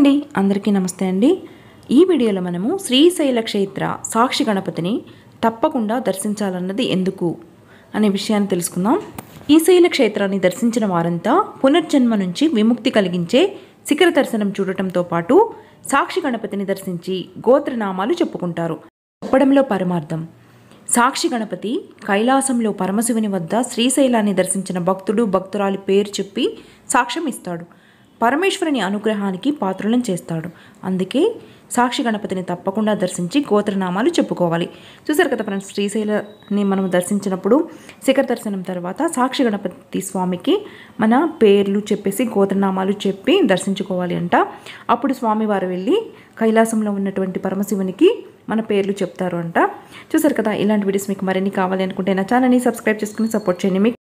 అండి అందరికీ నమస్తే అండి ఈ వీడియోలో మనము శ్రీశైల క్షేత్ర సాక్షి గణపతిని తప్పకుండా దర్శించాలన్నది ఎందుకు అనే విషయాన్ని తెలుసుకుందాం ఈ శైల క్షేత్రాన్ని దర్శించిన వారంతా పునర్జన్మ నుంచి విముక్తి కలిగించే శిఖర దర్శనం చూడటంతో పాటు సాక్షి గణపతిని దర్శించి గోత్రనామాలు చెప్పుకుంటారు చెప్పడంలో పరమార్థం సాక్షి గణపతి కైలాసంలో పరమశివుని వద్ద శ్రీశైలాన్ని దర్శించిన భక్తుడు భక్తురాలి పేరు చెప్పి సాక్ష్యం ఇస్తాడు పరమేశ్వరుని అనుగ్రహానికి పాత్రులను చేస్తాడు అందుకే సాక్షి గణపతిని తప్పకుండా దర్శించి గోత్రనామాలు చెప్పుకోవాలి చూసారు కదా ఫ్రెండ్స్ శ్రీశైలని మనం దర్శించినప్పుడు శిఖర దర్శనం తర్వాత సాక్షి గణపతి స్వామికి మన పేర్లు చెప్పేసి గోత్రనామాలు చెప్పి దర్శించుకోవాలి అంట అప్పుడు స్వామివారు వెళ్ళి కైలాసంలో ఉన్నటువంటి పరమశివునికి మన పేర్లు చెప్తారు అంట చూసారు కదా ఇలాంటి వీడియోస్ మీకు మరిన్ని కావాలి అనుకుంటే నా ఛానల్ని సబ్స్క్రైబ్ చేసుకుని సపోర్ట్ చేయండి మీకు